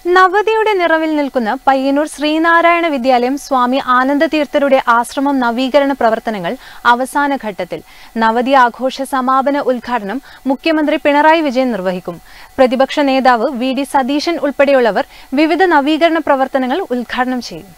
നവതിയുടെ നിറവിൽ നിൽക്കുന്ന പയ്യന്നൂർ ശ്രീനാരായണ വിദ്യാലയം സ്വാമി ആനന്ദതീർത്ഥരുടെ ആശ്രമം നവീകരണ പ്രവർത്തനങ്ങൾ അവസാന ഘട്ടത്തിൽ നവതി ആഘോഷ സമാപന ഉദ്ഘാടനം മുഖ്യമന്ത്രി പിണറായി വിജയൻ നിർവഹിക്കും പ്രതിപക്ഷ നേതാവ് വി ഡി സതീശൻ ഉൾപ്പെടെയുള്ളവർ വിവിധ നവീകരണ പ്രവർത്തനങ്ങൾ ഉദ്ഘാടനം ചെയ്യും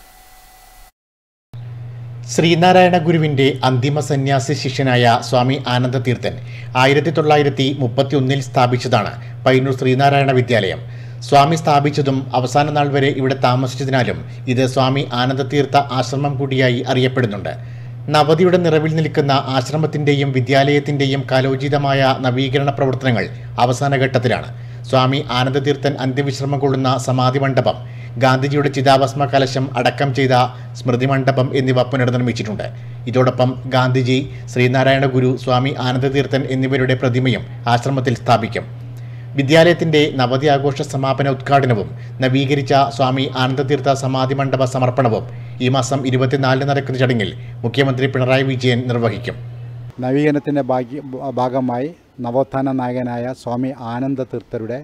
ശ്രീനാരായണ ഗുരുവിന്റെ അന്തിമ സന്യാസി ശിഷ്യനായ സ്വാമി ആനന്ദതീർത്ഥൻ ആയിരത്തി തൊള്ളായിരത്തി മുപ്പത്തി ഒന്നിൽ സ്ഥാപിച്ചതാണ് പയ്യന്നൂർ ശ്രീനാരായണ വിദ്യാലയം സ്വാമി സ്ഥാപിച്ചതും അവസാന നാൾ വരെ ഇവിടെ താമസിച്ചതിനാലും ഇത് സ്വാമി ആനന്ദതീർത്ഥ ആശ്രമം കൂടിയായി അറിയപ്പെടുന്നുണ്ട് നവതിയുടെ നിറവിൽ നിൽക്കുന്ന ആശ്രമത്തിന്റെയും വിദ്യാലയത്തിന്റെയും കാലോചിതമായ നവീകരണ പ്രവർത്തനങ്ങൾ അവസാന ഘട്ടത്തിലാണ് സ്വാമി ആനന്ദതീർത്ഥൻ അന്ത്യവിശ്രമം കൊള്ളുന്ന സമാധി മണ്ഡപം ഗാന്ധിജിയുടെ ചിതാഭസ്മ കലശം അടക്കം ചെയ്ത സ്മൃതി മണ്ഡപം എന്നിവ പുനർനിർമ്മിച്ചിട്ടുണ്ട് ഇതോടൊപ്പം ഗാന്ധിജി ശ്രീനാരായണ ഗുരു സ്വാമി ആനന്ദതീർത്ഥൻ എന്നിവരുടെ പ്രതിമയും ആശ്രമത്തിൽ സ്ഥാപിക്കും വിദ്യാലയത്തിന്റെ നവതി ആഘോഷ സമാപന ഉദ്ഘാടനവും നവീകരിച്ച സ്വാമി ആനന്ദതീർത്ഥ സമാധി മണ്ഡപ സമർപ്പണവും ഈ മാസം ഇരുപത്തിനാലിന് നടക്കുന്ന ചടങ്ങിൽ മുഖ്യമന്ത്രി പിണറായി വിജയൻ നിർവഹിക്കും നവീകരണത്തിൻ്റെ ഭാഗ്യ ഭാഗമായി നവോത്ഥാന നായകനായ സ്വാമി ആനന്ദ തീർത്ഥരുടെ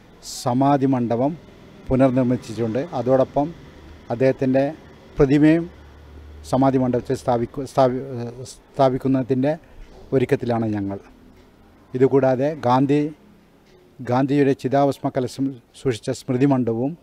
സമാധി മണ്ഡപം പുനർനിർമ്മിച്ചിട്ടുണ്ട് അതോടൊപ്പം അദ്ദേഹത്തിൻ്റെ പ്രതിമയും സമാധി മണ്ഡപത്തിൽ സ്ഥാപിക്കു സ്ഥാപി സ്ഥാപിക്കുന്നതിൻ്റെ ഒരുക്കത്തിലാണ് ഞങ്ങൾ ഇതുകൂടാതെ ഗാന്ധി ഗാന്ധിയുടെ ചിതാഭസ്മ കലശം സൂക്ഷിച്ച സ്മൃതി മണ്ഡപവും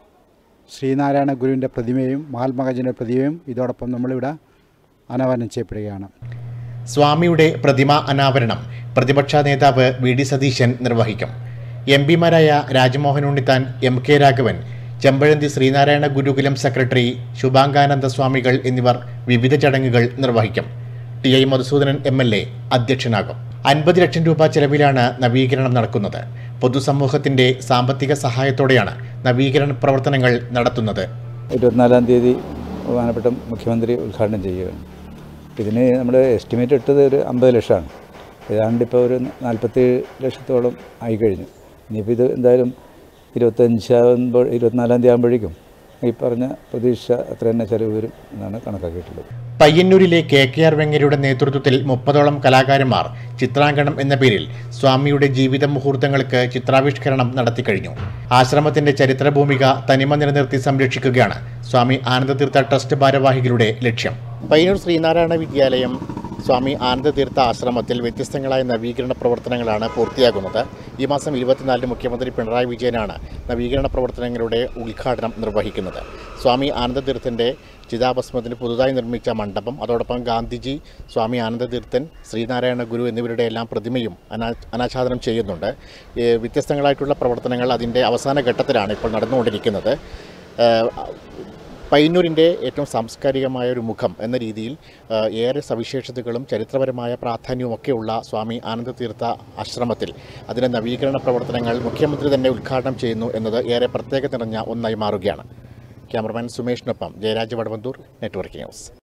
ശ്രീനാരായണ ഗുരുവിൻ്റെ പ്രതിമയും മഹാത്മാഗാന്ധിയുടെ പ്രതിമയും ഇതോടൊപ്പം നമ്മളിവിടെ അനാവരണം ചെയ്യപ്പെടുകയാണ് സ്വാമിയുടെ പ്രതിമ അനാവരണം പ്രതിപക്ഷ നേതാവ് വി ഡി സതീശൻ നിർവഹിക്കും എം പിമാരായ Rajmohan Unnithan M K Raghavan Chempazhanthy Sreenarayana Gurukulam secretary Shubhangananda സ്വാമികൾ എന്നിവർ വിവിധ ചടങ്ങുകൾ നിർവഹിക്കും T I Madhusoodanan M L A അധ്യക്ഷനാകും അൻപത് ലക്ഷം രൂപ ചെലവിലാണ് നവീകരണം നടക്കുന്നത് പൊതുസമൂഹത്തിന്റെ സാമ്പത്തിക സഹായത്തോടെയാണ് നവീകരണ പ്രവർത്തനങ്ങൾ നടത്തുന്നത് ഇരുപത്തിനാലാം തീയതി ബഹുമാനപ്പെട്ട മുഖ്യമന്ത്രി ഉദ്ഘാടനം ചെയ്യുകയാണ് ഇതിന് നമ്മൾ എസ്റ്റിമേറ്റ് ഇട്ടത് ഒരു അമ്പത് ലക്ഷമാണ് ഏതാണ്ട് ഇപ്പോൾ ഒരു നാൽപ്പത്തി ലക്ഷത്തോളം ആയിക്കഴിഞ്ഞു ഇനിയിപ്പോൾ ഇത് എന്തായാലും ഇരുപത്തഞ്ചാകുമ്പോൾ ഇരുപത്തിനാലാം തീയതി ആകുമ്പോഴേക്കും ഈ പറഞ്ഞ പ്രതീക്ഷ അത്ര തന്നെ ചിലവ് വരും എന്നാണ് കണക്കാക്കിയിട്ടുള്ളത് പയ്യന്നൂരിലെ കെ കെ ആർ വെങ്ങരയുടെ നേതൃത്വത്തിൽ മുപ്പതോളം കലാകാരന്മാർ ചിത്രാങ്കണം എന്ന പേരിൽ സ്വാമിയുടെ ജീവിത മുഹൂർത്തങ്ങൾക്ക് ചിത്രാവിഷ്കരണം നടത്തിക്കഴിഞ്ഞു ആശ്രമത്തിന്റെ ചരിത്രഭൂമിക തനിമ നിലനിർത്തി സംരക്ഷിക്കുകയാണ് സ്വാമി ആനന്ദതീർത്ഥ ട്രസ്റ്റ് ഭാരവാഹികളുടെ ലക്ഷ്യം പയ്യന്നൂർ ശ്രീനാരായണ വിദ്യാലയം സ്വാമി ആനന്ദതീർത്ഥ ആശ്രമത്തിൽ വ്യത്യസ്തങ്ങളായ നവീകരണ പ്രവർത്തനങ്ങളാണ് പൂർത്തിയാകുന്നത് ഈ മാസം ഇരുപത്തിനാലിന് മുഖ്യമന്ത്രി പിണറായി വിജയനാണ് നവീകരണ പ്രവർത്തനങ്ങളുടെ ഉദ്ഘാടനം നിർവഹിക്കുന്നത് സ്വാമി ആനന്ദതീർത്ഥൻ്റെ ചിതാഭസ്മത്തിന് പുതുതായി നിർമ്മിച്ച മണ്ഡപം അതോടൊപ്പം ഗാന്ധിജി സ്വാമി ആനന്ദതീർത്ഥൻ ശ്രീനാരായണ ഗുരു എന്നിവരുടെ എല്ലാം പ്രതിമയും അനാ അനാച്ഛാദനം ചെയ്യുന്നുണ്ട് ഏ, വ്യത്യസ്തങ്ങളായിട്ടുള്ള പ്രവർത്തനങ്ങൾ അതിൻ്റെ അവസാന ഘട്ടത്തിലാണ് ഇപ്പോൾ നടന്നുകൊണ്ടിരിക്കുന്നത് ഏ, പയ്യന്നൂരിൻ്റെ ഏറ്റവും സാംസ്കാരികമായ ഒരു മുഖം എന്ന രീതിയിൽ ആ, ഏറെ സവിശേഷതകളും ചരിത്രപരമായ പ്രാധാന്യവുമൊക്കെയുള്ള സ്വാമി ആനന്ദതീർത്ഥ ആശ്രമത്തിൽ അതിൻ്റെ നവീകരണ പ്രവർത്തനങ്ങൾ മുഖ്യമന്ത്രി തന്നെ ഉദ്ഘാടനം ചെയ്യുന്നു എന്നത് ഏറെ പ്രത്യേകത നിറഞ്ഞ ഒന്നായി മാറുകയാണ് ക്യാമറമാൻ സുമേഷിനൊപ്പം ജയരാജ് വടവന്തൂർ നെറ്റ്വർക്ക് ന്യൂസ്